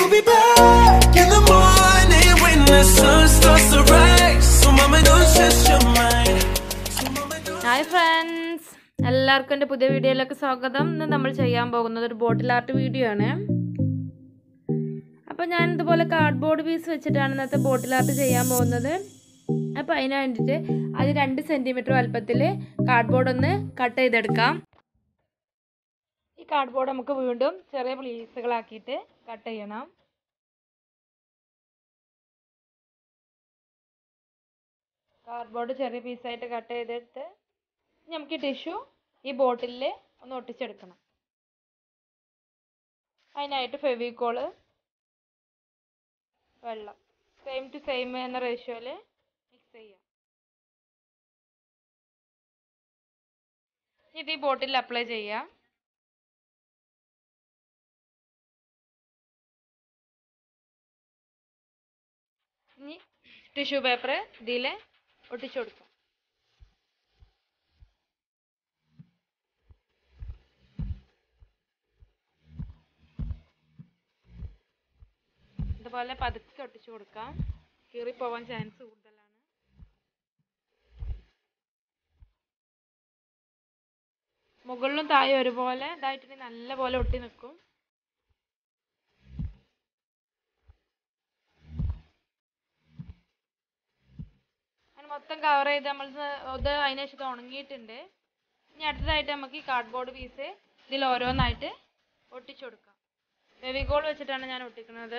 You'll be back in the morning when the sun starts to rise. So mama, don't stress your mind. So mama, don't. Hi friends എല്ലാവർക്കും എൻ്റെ പുതിയ വീഡിയോയിലേക്ക് സ്വാഗതം ഇന്ന് നമ്മൾ ചെയ്യാൻ പോകുന്നത് ഒരു ബോട്ടിൽ ആർട്ട് വീഡിയോ ആണ് അപ്പോൾ ഞാൻ ഇതുപോലെ കാർഡ്ബോർഡ് പീസ് വെച്ചിട്ടാണ് ഇന്നത്തെ ബോട്ടിൽ ആർട്ട് ചെയ്യാൻ പോകുന്നത് അപ്പോൾ അതിന് വേണ്ടിയിട്ട് അത് രണ്ട് സെൻറ്റിമീറ്റർ വലുപ്പത്തിൽ കാർഡ്ബോർഡ് ഒന്ന് കട്ട് ചെയ്തെടുക്കാം ഈ കാർഡ്ബോർഡ് നമുക്ക് വീണ്ടും ചെറിയ പീസുകളാക്കിയിട്ട് കട്ട് ചെയ്യണം കാർഡ്ബോർഡ് ചെറിയ പീസായിട്ട് കട്ട് ചെയ്തെടുത്ത് ഇനി നമുക്ക് ഈ ടിഷ്യൂ ഈ ബോട്ടിലിൽ ഒന്ന് ഒട്ടിച്ചെടുക്കണം അതിനായിട്ട് ഫെവിക്കോള് വെള്ളം സെയിം ടു സെയിം എന്ന റേഷ്യോയിൽ മിക്സ് ചെയ്യാം ഇത് ഈ ബോട്ടിലിൽ അപ്ലൈ ചെയ്യാം ഇനി ടിഷ്യൂ പേപ്പർ ഇതിൽ ഒട്ടിച്ചു കൊടുക്കാം ഇതുപോലെ പതുക്കെ ഒട്ടിച്ചു കൊടുക്കാം കീറിപ്പോവാൻ ചാൻസ് കൂടുതലാണ് മുകളിലും താഴെ ഒരുപോലെ ഇതായിട്ടുണ്ടെങ്കിൽ നല്ലപോലെ ഒട്ടി നിൽക്കും അങ്ങനെ മൊത്തം കവർ ചെയ്ത് നമ്മൾ ഇത് അതിന് ശേഷം ഉണങ്ങിയിട്ടുണ്ട് ഇനി അടുത്തതായിട്ട് നമുക്ക് ഈ കാർഡ്ബോർഡ് പീസ് ഇതിൽ ഓരോന്നായിട്ട് ഒട്ടിച്ചു കൊടുക്കാം ഫെവിക്കോൾ വെച്ചിട്ടാണ് ഞാൻ ഒട്ടിക്കുന്നത്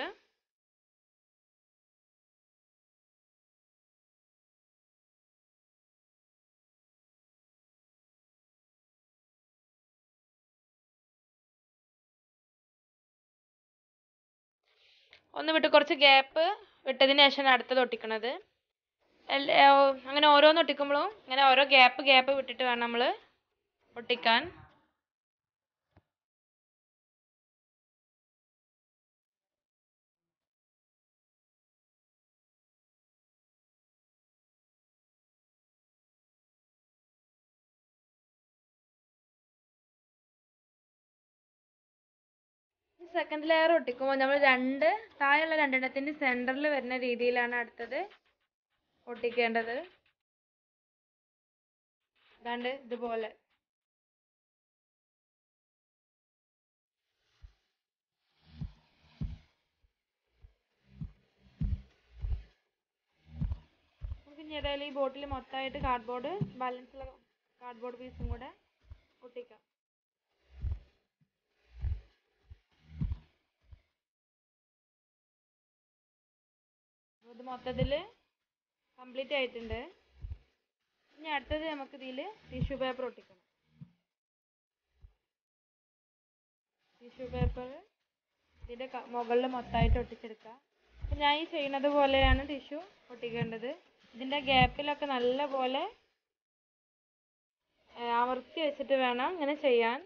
ഒന്ന് വിട്ട് കുറച്ച് ഗ്യാപ്പ് വിട്ടതിന് ശേഷമാണ് അടുത്തത് ഒട്ടിക്കണത് എല്ല- ഏ, ഓ, അങ്ങനെ ഓരോന്ന് ഒട്ടിക്കുമ്പോഴും ഇങ്ങനെ ഓരോ ഗ്യാപ്പ് ഗ്യാപ്പ് വിട്ടിട്ട് വേണം നമ്മൾ ഒട്ടിക്കാൻ സെക്കൻഡ് ലെയർ ഒട്ടിക്കുമ്പോൾ നമ്മൾ രണ്ട് താഴെയുള്ള രണ്ടെണ്ണത്തിൻ്റെ സെൻറ്ററിൽ വരുന്ന രീതിയിലാണ് അടുത്തത് ഒട്ടിക്കേണ്ടത് അതാണ്ട് ഇതുപോലെ നമുക്ക് ഇനി ഏതായാലും ഈ ബോട്ടിൽ മൊത്തമായിട്ട് കാർഡ്ബോർഡ് ബാലൻസുള്ള കാർഡ്ബോർഡ് പീസും കൂടെ ഒട്ടിക്കാം ഇത് മൊത്തത്തിൽ കംപ്ലീറ്റ് ആയിട്ടുണ്ട് ഇനി അടുത്തത് നമുക്ക് ഇതിൽ ടിഷ്യൂ പേപ്പർ ഒട്ടിക്കണം ടിഷ്യൂ പേപ്പർ ഇതിൻ്റെ മുകളിൽ മൊത്തമായിട്ട് ഒട്ടിച്ചെടുക്കുക അപ്പം ഞാൻ ഈ ചെയ്യുന്നത് പോലെയാണ് ടിഷ്യൂ ഒട്ടിക്കേണ്ടത് ഇതിൻ്റെ ഗ്യാപ്പിലൊക്കെ നല്ല പോലെ ഏ, അമർത്തി വെച്ചിട്ട് വേണം ഇങ്ങനെ ചെയ്യാൻ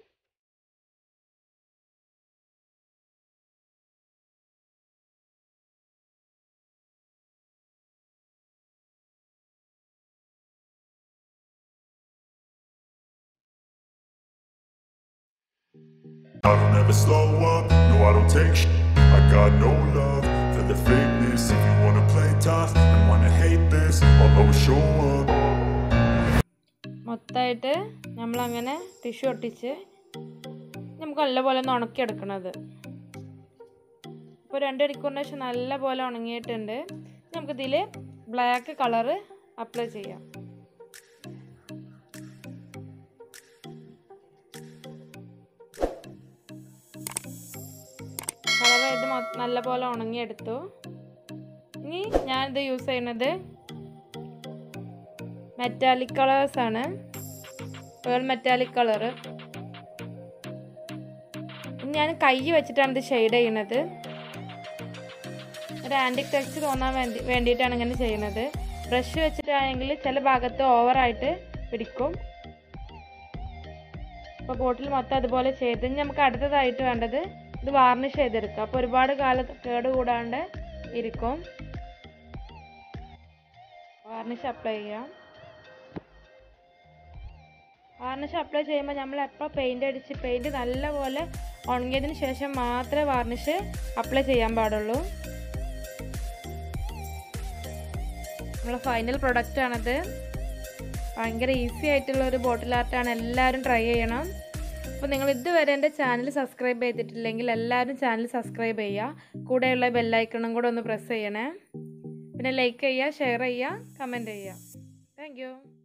I don't ever slow up, no I don't take sh- I got no love for the fakeness If you wanna play tough and wanna hate this I'll always show up മൊത്തമായിട്ട് നമ്മളങ്ങനെ ടിഷ്യൂ ഒട്ടിച്ച് നമുക്ക് നല്ലപോലെ ഒന്ന് ഉണക്കിയെടുക്കണത് ഇപ്പോൾ രണ്ട് മണിക്കൂറിന് ശേഷം നല്ലപോലെ ഉണങ്ങിയിട്ടുണ്ട് നമുക്കിതിൽ ബ്ലാക്ക് കളറ് അപ്ലൈ ചെയ്യാം കളർ ഇത് മൊ- നല്ലപോലെ ഉണങ്ങിയെടുത്തു ഇനി ഞാനിത് യൂസ് ചെയ്യുന്നത് മെറ്റാലിക് കളേഴ്സ് ആണ് പേൾ മെറ്റാലിക് കളറ് ഞാൻ കൈ വെച്ചിട്ടാണ് ഇത് ഷെയ്ഡ് ചെയ്യണത് ഒരു ആൻറ്റിക് ടച്ച് തോന്നാൻ വേണ്ടി വേണ്ടിയിട്ടാണ് ഇങ്ങനെ ചെയ്യുന്നത് ബ്രഷ് വെച്ചിട്ടാണെങ്കിൽ ചില ഭാഗത്ത് ഓവറായിട്ട് പിടിക്കും അപ്പോൾ ബോട്ടിൽ മൊത്തം അതുപോലെ ചെയ്ത് ഇനി നമുക്ക് അടുത്തതായിട്ട് വേണ്ടത് ഇത് വാർണിഷ് ചെയ്തെടുക്കുക അപ്പോൾ ഒരുപാട് കാലം കേട് കൂടാണ്ട് ഇരിക്കും വാർണിഷ് അപ്ലൈ ചെയ്യാം വാർണിഷ് അപ്ലൈ ചെയ്യുമ്പോൾ നമ്മൾ എപ്പോൾ പെയിൻ്റ് അടിച്ച് പെയിൻറ്റ് നല്ലപോലെ ഉണങ്ങിയതിന് ശേഷം മാത്രമേ വാർണിഷ് അപ്ലൈ ചെയ്യാൻ പാടുള്ളൂ നമ്മളെ ഫൈനൽ പ്രൊഡക്റ്റ് ആണത് ഭയങ്കര ഈസി ആയിട്ടുള്ള ഒരു ബോട്ടിൽ ആർട്ടാണ് എല്ലാവരും ട്രൈ ചെയ്യണം അപ്പോൾ നിങ്ങൾ ഇതുവരെ എൻ്റെ ചാനൽ സബ്സ്ക്രൈബ് ചെയ്തിട്ടില്ലെങ്കിൽ എല്ലാവരും ചാനൽ സബ്സ്ക്രൈബ് ചെയ്യുക കൂടെയുള്ള ബെല്ലൈക്കണും കൂടെ ഒന്ന് പ്രസ് ചെയ്യണേ പിന്നെ ലൈക്ക് ചെയ്യുക ഷെയർ ചെയ്യുക കമൻറ്റ് ചെയ്യുക താങ്ക്